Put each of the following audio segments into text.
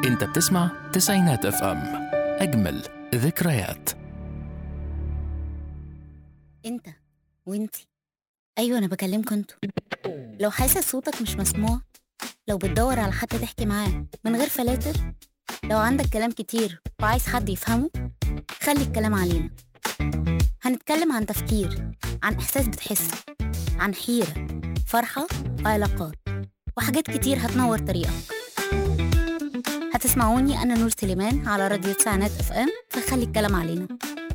انت بتسمع تسعينات اف ام اجمل ذكريات انت وانتي ايوه انا بكلمكوا انتوا لو حاسس صوتك مش مسموع لو بتدور على حد تحكي معاه من غير فلاتر لو عندك كلام كتير وعايز حد يفهمه خلي الكلام علينا هنتكلم عن تفكير عن احساس بتحسه عن حيره فرحه وعلاقات وحاجات كتير هتنور طريقك هتسمعوني انا نور سليمان على راديو تسعينات اف ام فخلي الكلام علينا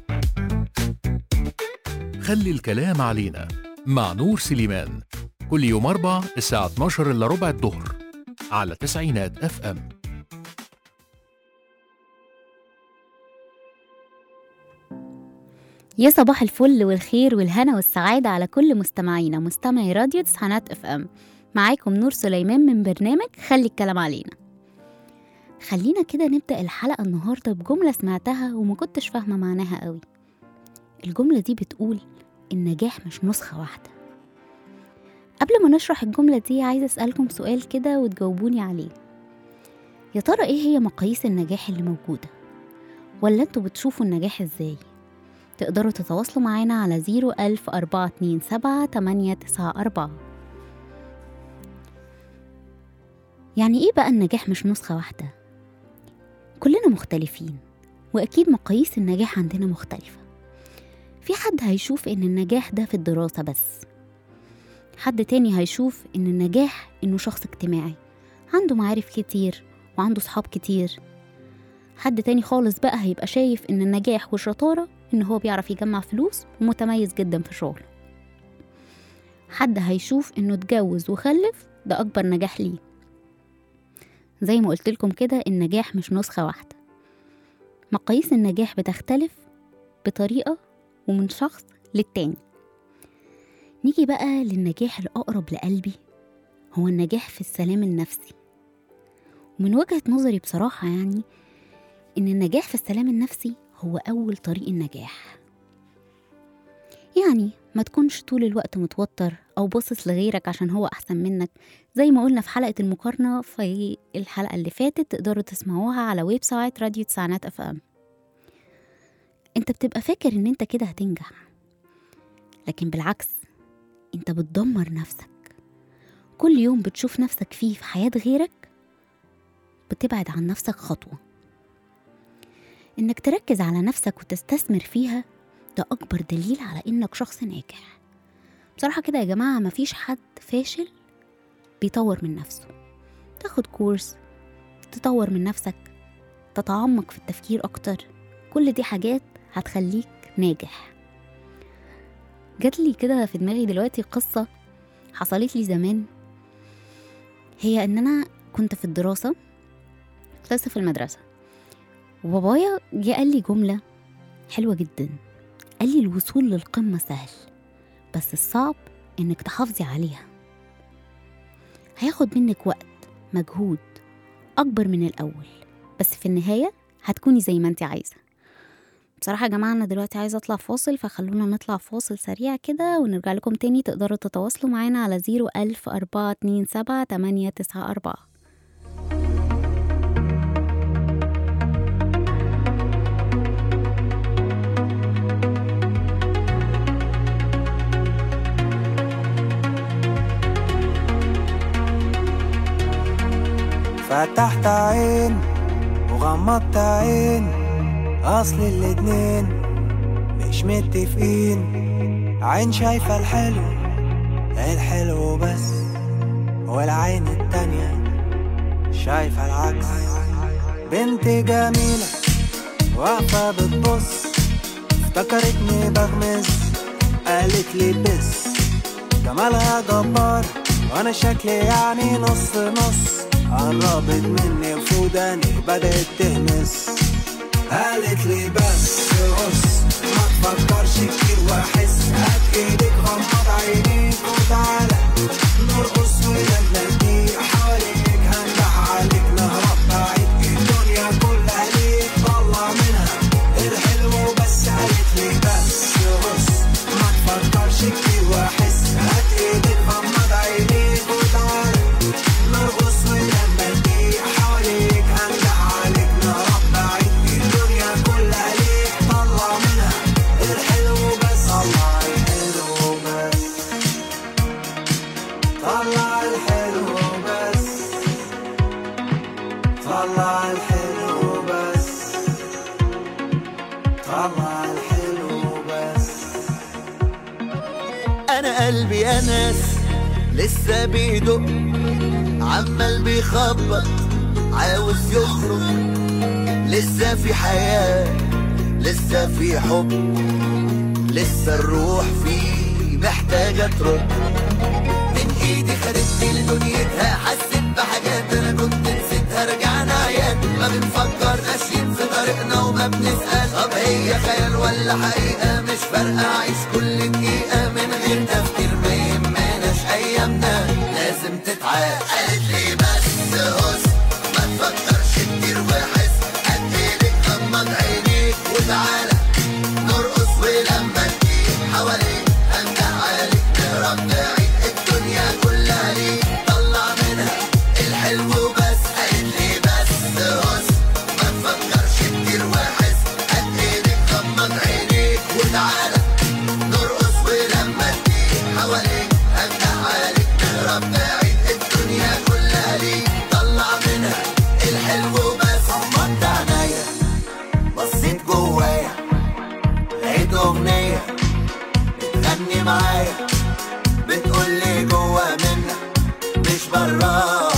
خلي الكلام علينا مع نور سليمان كل يوم أربع الساعة 12 إلا ربع الظهر على تسعينات اف ام يا صباح الفل والخير والهنا والسعادة على كل مستمعينا مستمعي راديو تسعينات اف ام معاكم نور سليمان من برنامج خلي الكلام علينا خلينا كده نبدأ الحلقة النهاردة بجملة سمعتها وما كنتش فاهمة معناها قوي الجملة دي بتقول النجاح مش نسخة واحدة قبل ما نشرح الجملة دي عايزة أسألكم سؤال كده وتجاوبوني عليه يا ترى إيه هي مقاييس النجاح اللي موجودة ولا انتوا بتشوفوا النجاح ازاي تقدروا تتواصلوا معانا على زيرو ألف أربعة اتنين سبعة تمانية تسعة أربعة يعني إيه بقى النجاح مش نسخة واحدة؟ كلنا مختلفين وأكيد مقاييس النجاح عندنا مختلفة في حد هيشوف إن النجاح ده في الدراسة بس حد تاني هيشوف إن النجاح إنه شخص اجتماعي عنده معارف كتير وعنده صحاب كتير حد تاني خالص بقى هيبقى شايف إن النجاح والشطارة إن هو بيعرف يجمع فلوس ومتميز جدا في شغله حد هيشوف إنه اتجوز وخلف ده أكبر نجاح ليه زي ما قلت لكم كده النجاح مش نسخة واحدة مقاييس النجاح بتختلف بطريقة ومن شخص للتاني نيجي بقى للنجاح الأقرب لقلبي هو النجاح في السلام النفسي ومن وجهة نظري بصراحة يعني إن النجاح في السلام النفسي هو أول طريق النجاح يعني ما تكونش طول الوقت متوتر أو باصص لغيرك عشان هو أحسن منك زي ما قلنا في حلقة المقارنة في الحلقة اللي فاتت تقدروا تسمعوها على ويب سايت راديو تسعينات اف ام انت بتبقى فاكر ان انت كده هتنجح لكن بالعكس انت بتدمر نفسك كل يوم بتشوف نفسك فيه في حياة غيرك بتبعد عن نفسك خطوة انك تركز على نفسك وتستثمر فيها ده اكبر دليل على انك شخص ناجح بصراحة كده يا جماعة مفيش حد فاشل بيطور من نفسه تاخد كورس تطور من نفسك تتعمق في التفكير اكتر كل دي حاجات هتخليك ناجح جاتلي كده في دماغي دلوقتي قصة حصلت لي زمان هي ان انا كنت في الدراسة لسه في المدرسة وبابايا جه قال لي جملة حلوة جدا قال لي الوصول للقمة سهل بس الصعب انك تحافظي عليها هياخد منك وقت مجهود اكبر من الاول بس في النهاية هتكوني زي ما انت عايزة بصراحة يا جماعة أنا دلوقتي عايزة أطلع فاصل فخلونا نطلع فاصل سريع كده ونرجع لكم تاني تقدروا تتواصلوا معانا على زيرو ألف أربعة اتنين سبعة تمانية تسعة أربعة فتحت عين وغمضت عين اصل الاتنين مش متفقين عين شايفة الحلو الحلو بس والعين التانية شايفة العكس بنت جميلة واقفة بتبص افتكرتني بغمز قالت لي بس جمالها جبار وانا شكلي يعني نص نص قربت مني وفوداني بدأت تهمس قالت لي بس بص ما تفكرش كتير واحس هات ايدك غمض عينيك وتعالى نرقص ونغني حواليك هنجح عليك نهرب بعيد الدنيا كلها ليك طلع منها الحلو بس قالت لي بس بص ما تفكرش كتير واحس هات ايدك غمض عينيك وتعالى نرقص ونغني حواليك هنجح طلع الحلو بس طلع الحلو بس طلع الحلو بس انا قلبي يا ناس لسه بيدق عمال بيخبط عاوز يخرج لسه في حياة لسه في حب لسه الروح فيه محتاجة ترد من ايدي خدتني لدنيتها حسيت بحاجات انا كنت نسيتها رجعنا عيان ما بنفكر ماشيين في طريقنا وما بنسأل طب هي خيال ولا حقيقة مش فارقة عيش كل دقيقة من غير تفكير ما يهمناش ايامنا لازم تتعاش قالت لي بس هس ما تفكرش كتير وحس قد ايدك غمض عينيك وتعالى نرقص ولما تجيب حواليك انجح عليك نهرب بعيد الدنيا كلها ليك طلع منها الحلو بس قالت لي بس هس ما تفكرش كتير وحس قد ايدك غمض عينيك وتعالى نرقص ولما تجيب حواليك انجح عليك نهرب بعيد الدنيا كلها ليك طلع منها الحلو بس غمضت عينيا بصيت جوايا لقيت اغنيه بتغني معايا بتقولي جوا منك مش براك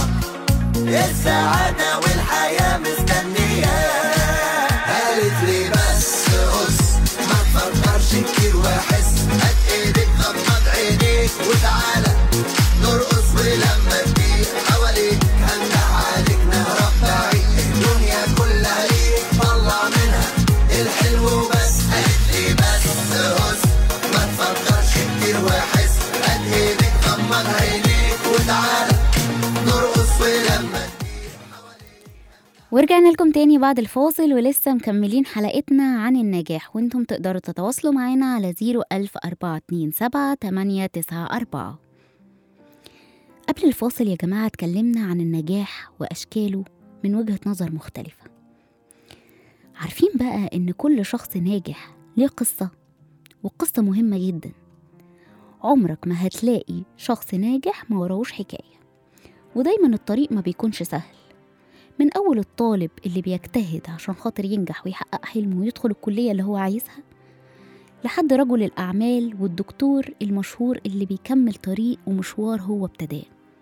السعادة والحياة مستنياك قالت لي بس قص ما تفكرش كتير واحس هات ايدك غمض عينيك وتعالى نرقص ولما تجيب حواليك هنجح عليك نهرب بعيد الدنيا كلها ليك طلع منها الحلو بس قالت لي بس قص ما تفكرش كتير واحس هات ايدك غمض عينيك وتعالى نرقص ولما ورجعنا لكم تاني بعد الفاصل ولسه مكملين حلقتنا عن النجاح وانتم تقدروا تتواصلوا معانا على 01427 قبل الفاصل يا جماعة اتكلمنا عن النجاح وأشكاله من وجهة نظر مختلفة عارفين بقى إن كل شخص ناجح ليه قصة وقصة مهمة جدا عمرك ما هتلاقي شخص ناجح ما وراهوش حكاية ودايما الطريق ما بيكونش سهل من أول الطالب اللي بيجتهد عشان خاطر ينجح ويحقق حلمه ويدخل الكلية اللي هو عايزها لحد رجل الأعمال والدكتور المشهور اللي بيكمل طريق ومشوار هو ابتداه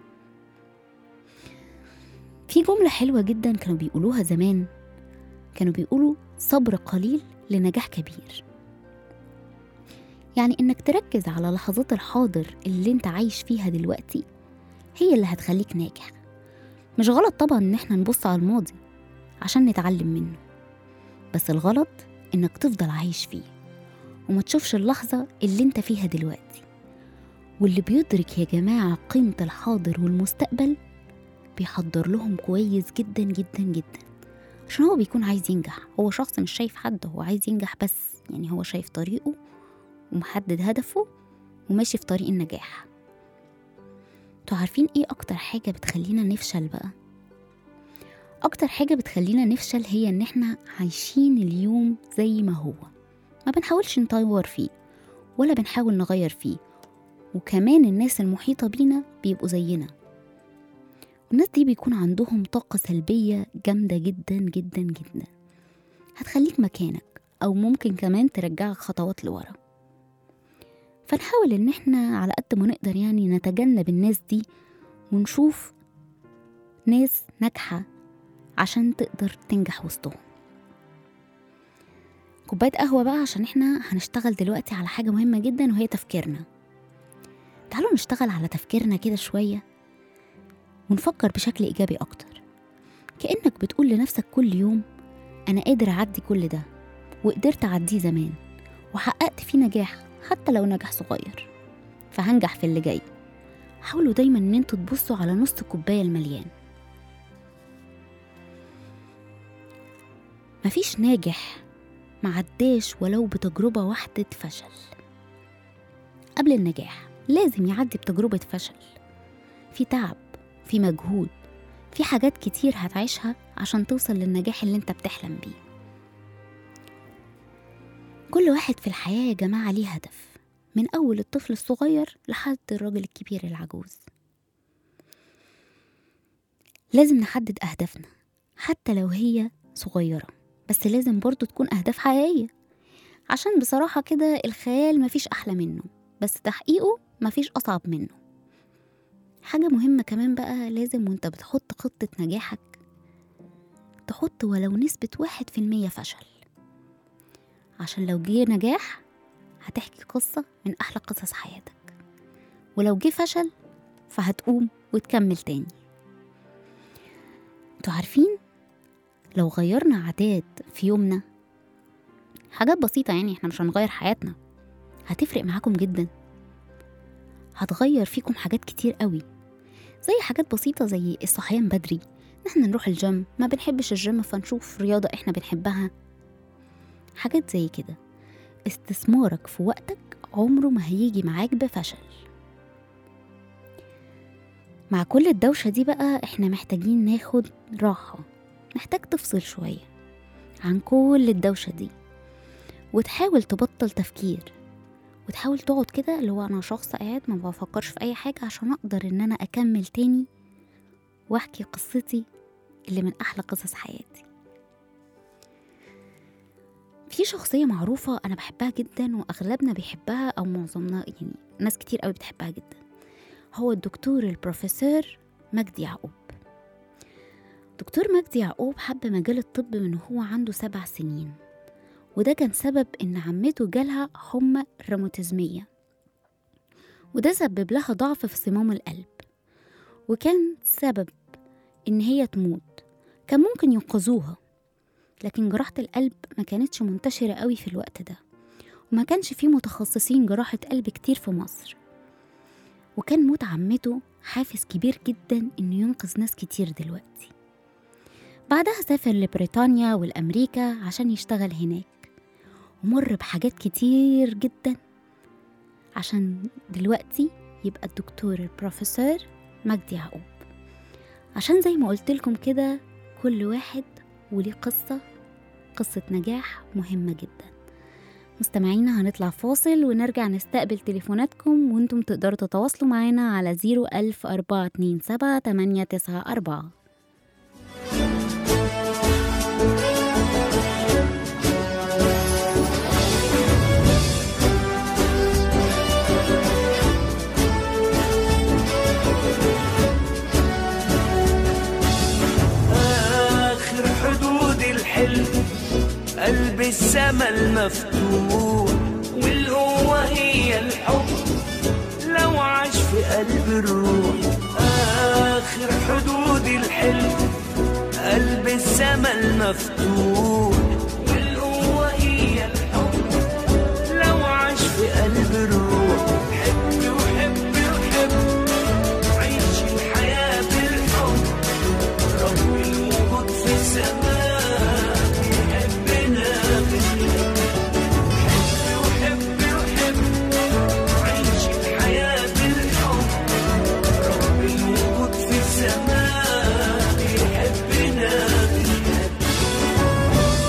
في جملة حلوة جدا كانوا بيقولوها زمان كانوا بيقولوا صبر قليل لنجاح كبير يعني انك تركز على لحظات الحاضر اللي انت عايش فيها دلوقتي هي اللي هتخليك ناجح مش غلط طبعا ان احنا نبص على الماضي عشان نتعلم منه بس الغلط انك تفضل عايش فيه وما تشوفش اللحظة اللي انت فيها دلوقتي واللي بيدرك يا جماعة قيمة الحاضر والمستقبل بيحضر لهم كويس جدا جدا جدا عشان هو بيكون عايز ينجح هو شخص مش شايف حد هو عايز ينجح بس يعني هو شايف طريقه ومحدد هدفه وماشي في طريق النجاح انتوا عارفين ايه اكتر حاجة بتخلينا نفشل بقى اكتر حاجة بتخلينا نفشل هي ان احنا عايشين اليوم زي ما هو ما بنحاولش نطور فيه ولا بنحاول نغير فيه وكمان الناس المحيطة بينا بيبقوا زينا والناس دي بيكون عندهم طاقة سلبية جامدة جدا جدا جدا هتخليك مكانك أو ممكن كمان ترجعك خطوات لورا فنحاول إن احنا على قد ما نقدر يعني نتجنب الناس دي ونشوف ناس ناجحة عشان تقدر تنجح وسطهم كوباية قهوة بقى عشان احنا هنشتغل دلوقتي على حاجة مهمة جدا وهي تفكيرنا تعالوا نشتغل على تفكيرنا كده شوية ونفكر بشكل إيجابي أكتر كأنك بتقول لنفسك كل يوم أنا قادر أعدي كل ده وقدرت أعديه زمان وحققت فيه نجاح حتى لو نجاح صغير فهنجح في اللي جاي حاولوا دايما ان انتوا تبصوا على نص الكوباية المليان مفيش ناجح معداش ولو بتجربة واحدة فشل قبل النجاح لازم يعدي بتجربة فشل في تعب في مجهود في حاجات كتير هتعيشها عشان توصل للنجاح اللي انت بتحلم بيه كل واحد في الحياة يا جماعة ليه هدف من أول الطفل الصغير لحد الراجل الكبير العجوز لازم نحدد أهدافنا حتى لو هي صغيرة بس لازم برضو تكون أهداف حقيقية عشان بصراحة كده الخيال مفيش أحلى منه بس تحقيقه مفيش أصعب منه حاجة مهمة كمان بقى لازم وانت بتحط خطة نجاحك تحط ولو نسبة واحد في المية فشل عشان لو جه نجاح هتحكي قصة من أحلى قصص حياتك ولو جه فشل فهتقوم وتكمل تاني انتوا عارفين لو غيرنا عادات في يومنا حاجات بسيطة يعني احنا مش هنغير حياتنا هتفرق معاكم جدا هتغير فيكم حاجات كتير قوي زي حاجات بسيطة زي الصحيان بدري ان احنا نروح الجيم ما بنحبش الجيم فنشوف رياضة احنا بنحبها حاجات زي كده استثمارك في وقتك عمره ما هيجي معاك بفشل مع كل الدوشة دي بقى احنا محتاجين ناخد راحة محتاج تفصل شوية عن كل الدوشة دي وتحاول تبطل تفكير وتحاول تقعد كده اللي هو انا شخص قاعد ما بفكرش في اي حاجة عشان اقدر ان انا اكمل تاني واحكي قصتي اللي من احلى قصص حياتي في شخصية معروفة أنا بحبها جدا وأغلبنا بيحبها أو معظمنا يعني ناس كتير قوي بتحبها جدا هو الدكتور البروفيسور مجدي يعقوب دكتور مجدي يعقوب حب مجال الطب من هو عنده سبع سنين وده كان سبب إن عمته جالها حمى روماتيزمية وده سبب لها ضعف في صمام القلب وكان سبب إن هي تموت كان ممكن ينقذوها لكن جراحة القلب ما كانتش منتشرة قوي في الوقت ده وما كانش فيه متخصصين جراحة قلب كتير في مصر وكان موت عمته حافز كبير جدا إنه ينقذ ناس كتير دلوقتي بعدها سافر لبريطانيا والأمريكا عشان يشتغل هناك ومر بحاجات كتير جدا عشان دلوقتي يبقى الدكتور البروفيسور مجدي يعقوب عشان زي ما قلت لكم كده كل واحد وليه قصة قصة نجاح مهمة جدا مستمعينا هنطلع فاصل ونرجع نستقبل تليفوناتكم وانتم تقدروا تتواصلوا معانا على 01427 آخر حدود الحلم قلب السما المفتوح والقوة هي الحب لو عاش في قلب الروح آخر حدود الحلم قلب السما المفتوح والقوة هي الحب لو عاش في قلب الروح حب وحب وحب عيش الحياة بالحب رب الوجود في السماء يحبنا بالحب حب وحب وحب عيش الحياة بالحب رب الوجود في السماء يحبنا بالحب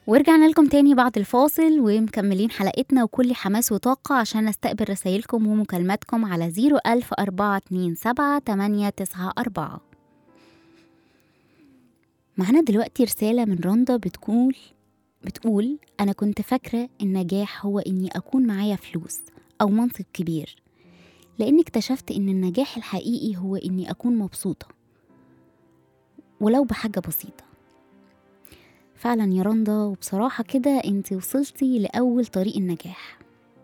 ورجعنا لكم تاني بعد الفاصل ومكملين حلقتنا وكل حماس وطاقة عشان نستقبل رسايلكم ومكالماتكم على 010427894 معانا دلوقتي رسالة من رندا بتقول بتقول أنا كنت فاكرة النجاح هو إني أكون معايا فلوس أو منصب كبير لأني اكتشفت إن النجاح الحقيقي هو إني أكون مبسوطة ولو بحاجة بسيطة فعلا يا رندا وبصراحة كده انت وصلتي لأول طريق النجاح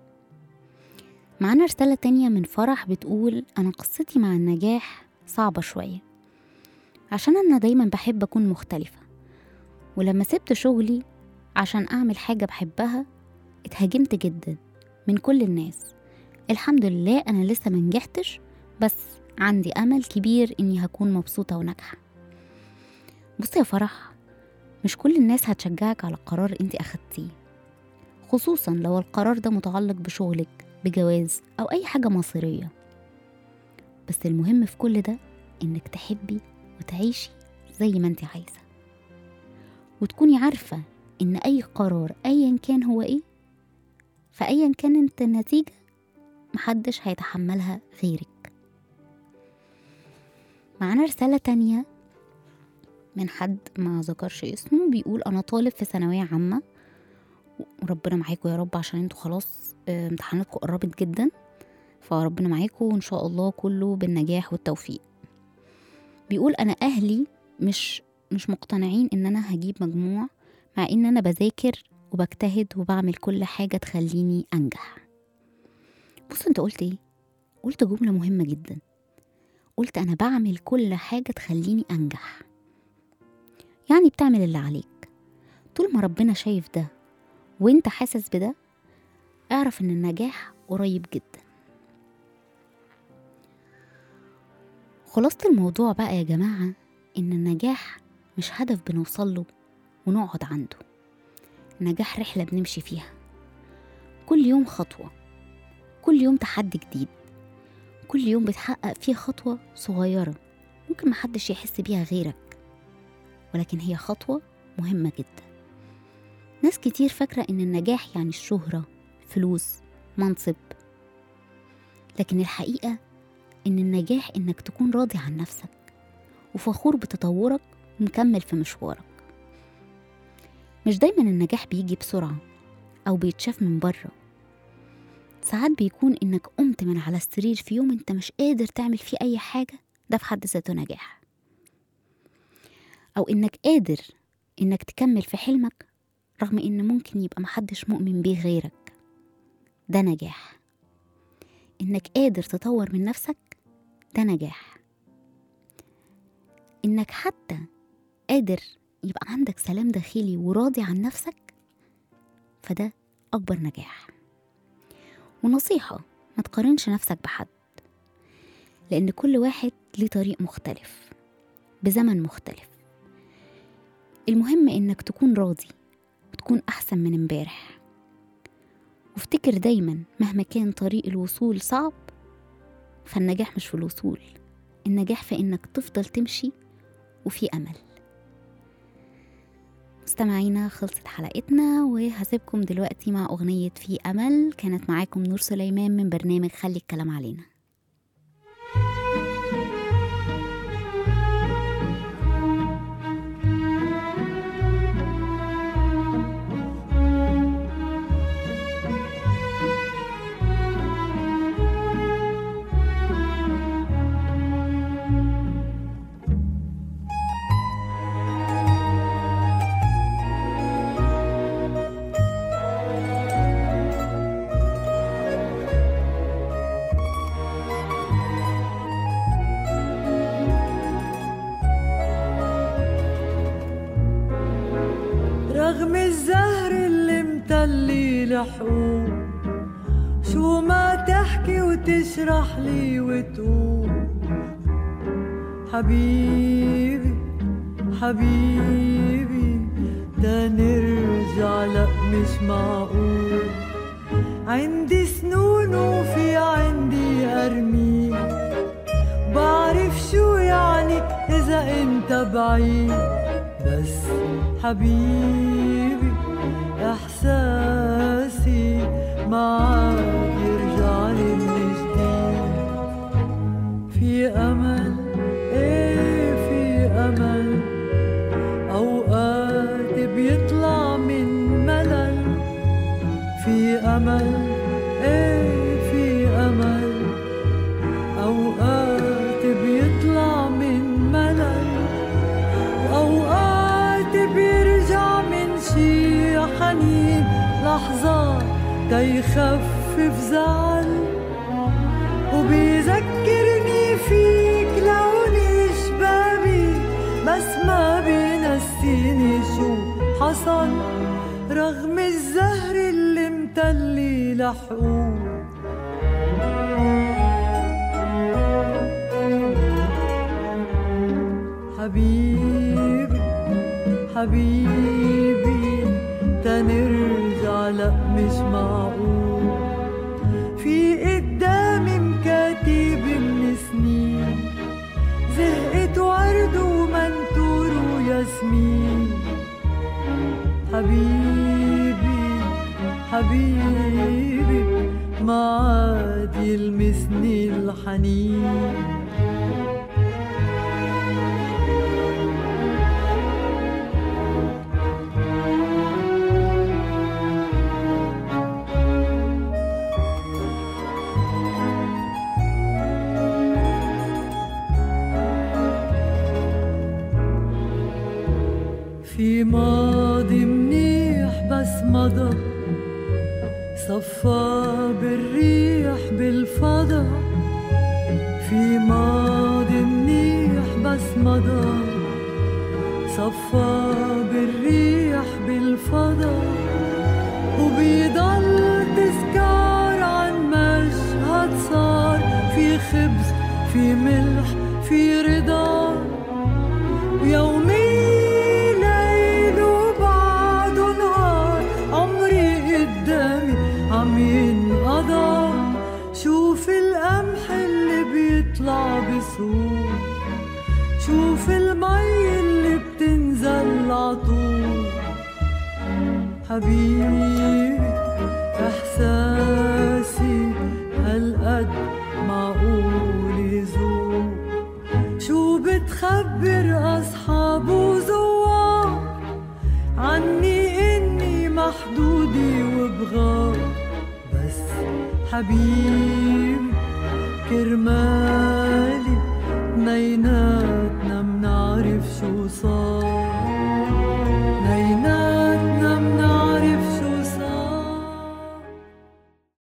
معانا رسالة تانية من فرح بتقول أنا قصتي مع النجاح صعبة شوية عشان أنا دايما بحب أكون مختلفة ولما سبت شغلي عشان أعمل حاجة بحبها اتهاجمت جدا من كل الناس الحمد لله أنا لسه منجحتش بس عندي أمل كبير إني هكون مبسوطة وناجحة بصي يا فرح مش كل الناس هتشجعك على قرار انت أخدتيه خصوصا لو القرار ده متعلق بشغلك بجواز أو أي حاجة مصيرية بس المهم في كل ده إنك تحبي وتعيشي زي ما انت عايزة وتكوني عارفة إن أي قرار أيا كان هو إيه فأيا كانت النتيجة محدش هيتحملها غيرك معانا رسالة تانية من حد ما ذكرش اسمه بيقول أنا طالب في ثانوية عامة وربنا معاكم يا رب عشان انتوا خلاص اه، امتحاناتكم قربت جدا فربنا معاكم وإن شاء الله كله بالنجاح والتوفيق بيقول أنا أهلي مش مش مقتنعين إن أنا هجيب مجموع مع إن أنا بذاكر وبجتهد وبعمل كل حاجة تخليني أنجح بص انت قلت ايه قلت جملة مهمة جدا قلت أنا بعمل كل حاجة تخليني أنجح يعني بتعمل اللي عليك طول ما ربنا شايف ده وانت حاسس بده اعرف ان النجاح قريب جدا خلاصة الموضوع بقى يا جماعة ان النجاح مش هدف بنوصل له ونقعد عنده النجاح رحلة بنمشي فيها كل يوم خطوة كل يوم تحدي جديد كل يوم بتحقق فيه خطوة صغيرة ممكن محدش يحس بيها غيرك ولكن هي خطوة مهمة جدا ناس كتير فاكرة إن النجاح يعني الشهرة فلوس منصب لكن الحقيقة إن النجاح إنك تكون راضي عن نفسك وفخور بتطورك ومكمل في مشوارك مش دايما النجاح بيجي بسرعة أو بيتشاف من بره ساعات بيكون إنك قمت من على السرير في يوم أنت مش قادر تعمل فيه أي حاجة ده في حد ذاته نجاح أو إنك قادر إنك تكمل في حلمك رغم إن ممكن يبقى محدش مؤمن بيه غيرك ده نجاح إنك قادر تطور من نفسك ده نجاح إنك حتى قادر يبقى عندك سلام داخلي وراضي عن نفسك فده أكبر نجاح ونصيحة ما تقارنش نفسك بحد لأن كل واحد ليه طريق مختلف بزمن مختلف المهم إنك تكون راضي وتكون أحسن من امبارح وافتكر دايما مهما كان طريق الوصول صعب فالنجاح مش في الوصول النجاح في إنك تفضل تمشي وفي أمل مستمعينا خلصت حلقتنا وهسيبكم دلوقتي مع أغنية في أمل كانت معاكم نور سليمان من برنامج خلي الكلام علينا رغم الزهر اللي متلي لحقوق شو ما تحكي وتشرح لي وتقول حبيبي حبيبي ده نرجع لا مش معقول عندي سنون وفي عندي أرميل بعرف شو يعني إذا أنت بعيد بس حبيبي إحساسي معاك يرجع لي من جديد في أمل إيه في أمل أوقات بيطلع من ملل في أمل إيه في أمل أوقات بيطلع من ملل وأوقات بيرجع من شي حنين لحظات تيخفف زعل وبيذكرني فيك لوني شبابي بس ما بينسيني شو حصل رغم الزهر اللي متلي لحقوق حبيبي حبيبي تنرجع لا مش معقول في قدامي مكاتب من سنين زهقت ورد ومنتور وياسمين حبيبي حبيبي ما عاد يلمسني الحنين في ماضي منيح بس مضى صفى بالريح بالفضا في ماضي منيح بس مضى صفى بالريح بالفضا وبيضل تذكار عن مشهد صار في خبز في ملح في رضا ويومي ليل وبعده نهار عمري قدامي عم ينقضى شوف القمح اللي بيطلع بسهول شوف المي اللي بتنزل عطول حبيبي احساسي هالقد معقول يزول شو بتخبر أصحاب وزوار عني إني محدودة وبغار بس حبيبي كرمالي نينا